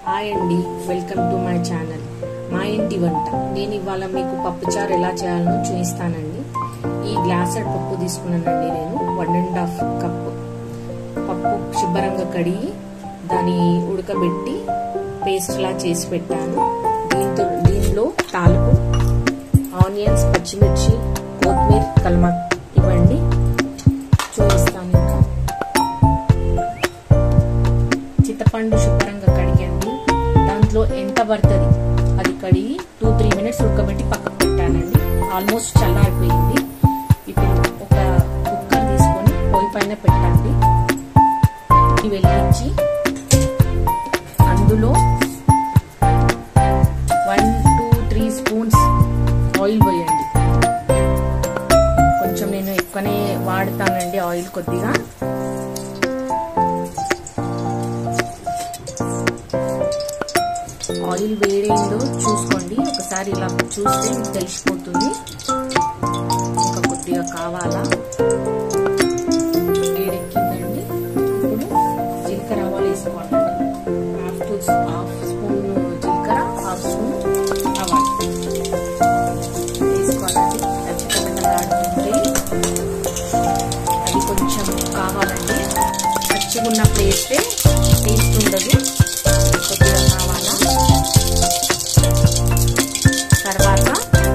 hi అండి welcome to my channel మా ఇంటి వంట నేను ఇవాళ మీకు పప్పుచారు ఎలా చేయాలో చూపిస్తానండి ఈ గ్లాసెడ్ పప్పు తీసుకున్నానండి నేను వన్ అండ్ హాఫ్ కప్పు పప్పు శుభ్రంగా కడిగి దాన్ని ఉడకబెట్టి పేస్ట్ లా చేసి పెట్టాను దీంతో దీనిలో తాలుపు ఆనియన్స్ పచ్చిమిర్చి కొత్తిమీర కల్మా ఇవ్వండి చూపిస్తాను ఇంకా చింతపండు శుభ్రంగా కడిగండి దాంట్లో ఎంత పడుతుంది అది కడిగి టూ త్రీ మినిట్స్ ఉడకబెట్టి పక్కకు పెట్టానండి ఆల్మోస్ట్ చల్లారిపోయింది ఇప్పుడు ఒక కుక్కర్ తీసుకొని పొయ్యి పైన పెట్టండి వెలిగించి అందులో one two three spoons oil పోయండి కొంచెం నేను ఎక్కువనే వాడతానండి ఆయిల్ కొద్దిగా ఆయిల్ వేడైందో చూసుకోండి ఒకసారి ఇలా చూస్తే మీకు తెలిసిపోతుంది ఇంకా కొద్దిగా కావాలా వేడెక్కిందండి ఇప్పుడు జీలకర్ర ఆవాలు వేసుకోవాలండి హాఫ్ టూ హాఫ్ స్పూన్ జీలకర్ర హాఫ్ స్పూన్ ఆవాలు వేసుకోవాలండి పచ్చిమిరపకాయలు అది కొంచెం కావాలండి పచ్చిగా ఉన్నప్పుడు వేస్తే టేస్ట్ ఉండదు కొద్దిగా కావాలా తర్వాత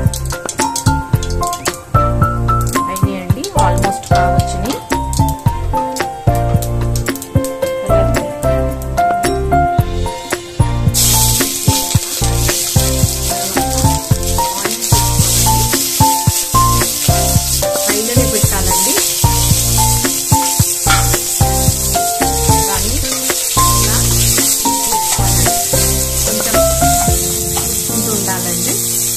అయినాయండి ఆల్మోస్ట్ కావచ్చుని పైననే పెట్టాలండి కానీ ఇలా కొంచెం చూసుకుంటూ ఉండాలండి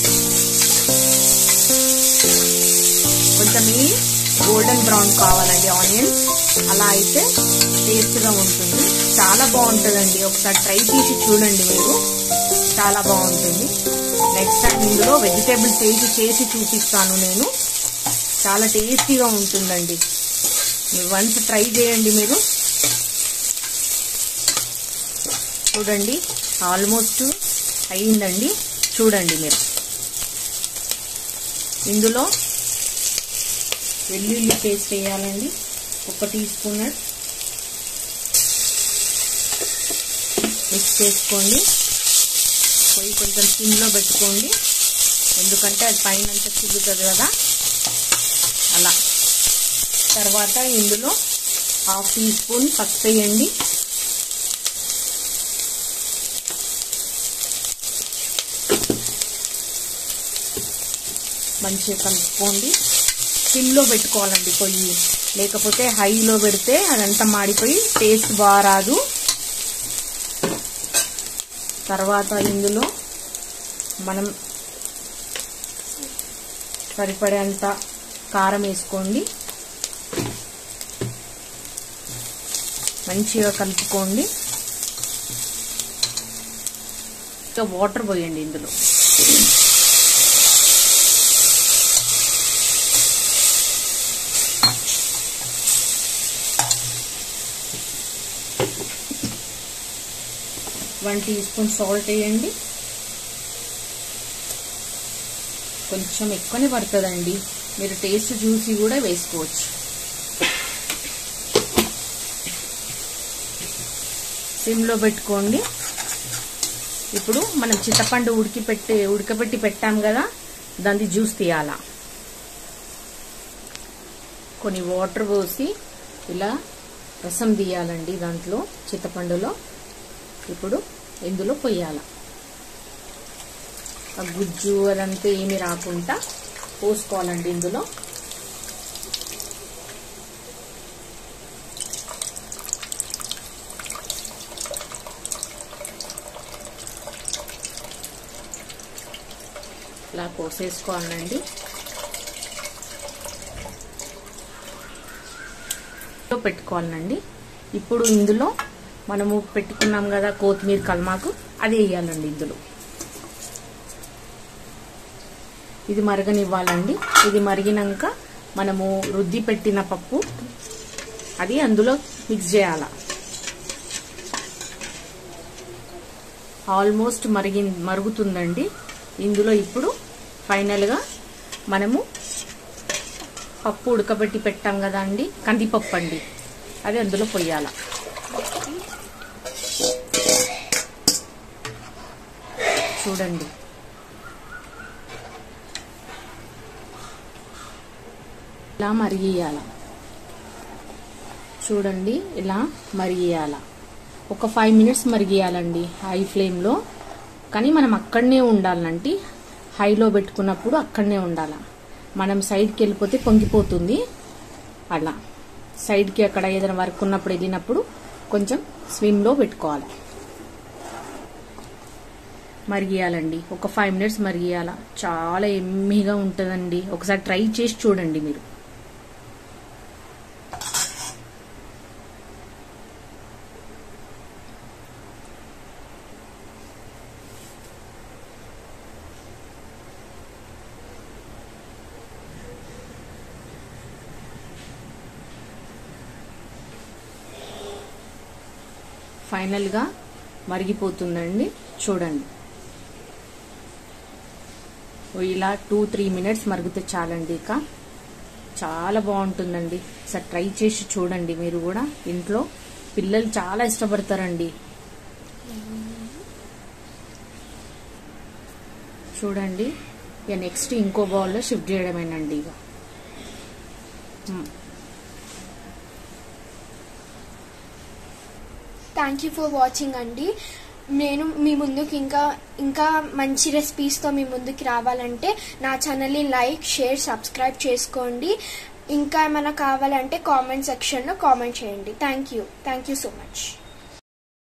కొంచెం ఈ గోల్డెన్ బ్రౌన్ కావాలండి ఆనియన్ అలా అయితే టేస్ట్గా ఉంటుంది చాలా బాగుంటుందండి ఒకసారి ట్రై చేసి చూడండి మీరు చాలా బాగుంటుంది నెక్స్ట్ టైం ఇందులో వెజిటేబుల్స్ వేసి చేసి చూపిస్తాను నేను చాలా టేస్టీగా ఉంటుందండి వన్స్ ట్రై చేయండి మీరు చూడండి ఆల్మోస్ట్ అయ్యిందండి చూడండి మీరు ఇందులో వెల్లుల్లి పేస్ట్ వేయాలండి ఒక టీ స్పూన్ మిక్స్ చేసుకోండి పొయ్యి కొంచెం సిమ్లో పెట్టుకోండి ఎందుకంటే అది పైన అంతా చిల్లుతుంది కదా అలా తర్వాత ఇందులో హాఫ్ టీ స్పూన్ పసుపు వేయండి మంచిగా కలుపుకోండి సిమ్లో పెట్టుకోవాలండి పొయ్యి లేకపోతే హైలో పెడితే అదంతా మాడిపోయి టేస్ట్ బాగా రాదు తర్వాత ఇందులో మనం సరిపడేంత కారం వేసుకోండి మంచిగా కలుపుకోండి ఇంకా వాటర్ పోయండి ఇందులో వన్ టీ స్పూన్ సాల్ట్ వేయండి కొంచెం ఎక్కువనే పడుతుందండి మీరు టేస్ట్ చూసి కూడా వేసుకోవచ్చు సిమ్లో పెట్టుకోండి ఇప్పుడు మనం చింతపండు ఉడికి పెట్టి ఉడకబెట్టి పెట్టాం కదా దాన్ని జ్యూస్ తీయాలా కొన్ని వాటర్ పోసి ఇలా రసం తీయాలండి దాంట్లో చింతపండులో ఇప్పుడు ఇందులో పొయ్యాల ఆ గుజ్జు అదంతా ఏమి రాకుండా పోసుకోవాలండి ఇందులో ఇలా పోసేసుకోవాలండి పెట్టుకోవాలండి ఇప్పుడు ఇందులో మనము పెట్టుకున్నాం కదా కొత్తిమీర కల్మాకు అది వేయాలండి ఇందులో ఇది మరగనివ్వాలండి ఇది మరిగినాక మనము రుద్ది పెట్టిన పప్పు అది అందులో మిక్స్ చేయాల ఆల్మోస్ట్ మరిగి మరుగుతుందండి ఇందులో ఇప్పుడు ఫైనల్గా మనము పప్పు ఉడకబెట్టి పెట్టాం కదా అండి కందిపప్పు అండి అది అందులో పొయ్యాల చూడండి ఇలా మరిగియాల చూడండి ఇలా మరిగియాల ఒక ఫైవ్ మినిట్స్ మరిగియాలండి హై ఫ్లేమ్లో కానీ మనం అక్కడనే ఉండాలంటే హైలో పెట్టుకున్నప్పుడు అక్కడనే ఉండాల మనం సైడ్కి వెళ్ళిపోతే పొంగిపోతుంది అలా సైడ్కి అక్కడ ఏదైనా వర్క్ ఉన్నప్పుడు వెళ్ళినప్పుడు కొంచెం స్విమ్లో పెట్టుకోవాలి మరిగియాలండి ఒక ఫైవ్ మినిట్స్ మరిగియాల చాలా ఎమ్మీగా ఉంటుందండి ఒకసారి ట్రై చేసి చూడండి మీరు ఫైనల్గా మరిగిపోతుందండి చూడండి ఇలా టూ త్రీ మినిట్స్ మరిగితే చాలండి ఇక చాలా బాగుంటుందండి ఒకసారి ట్రై చేసి చూడండి మీరు కూడా ఇంట్లో పిల్లలు చాలా ఇష్టపడతారండి చూడండి ఇక నెక్స్ట్ ఇంకో బౌల్లో షిఫ్ట్ చేయడమేనండి ఇక థ్యాంక్ యూ ఫర్ వాచింగ్ అండి నేను మీ ముందుకు ఇంకా ఇంకా మంచి రెసిపీస్తో మీ ముందుకు రావాలంటే నా ఛానల్ని లైక్ షేర్ సబ్స్క్రైబ్ చేసుకోండి ఇంకా ఏమైనా కావాలంటే కామెంట్ సెక్షన్లో కామెంట్ చేయండి thank you thank you so much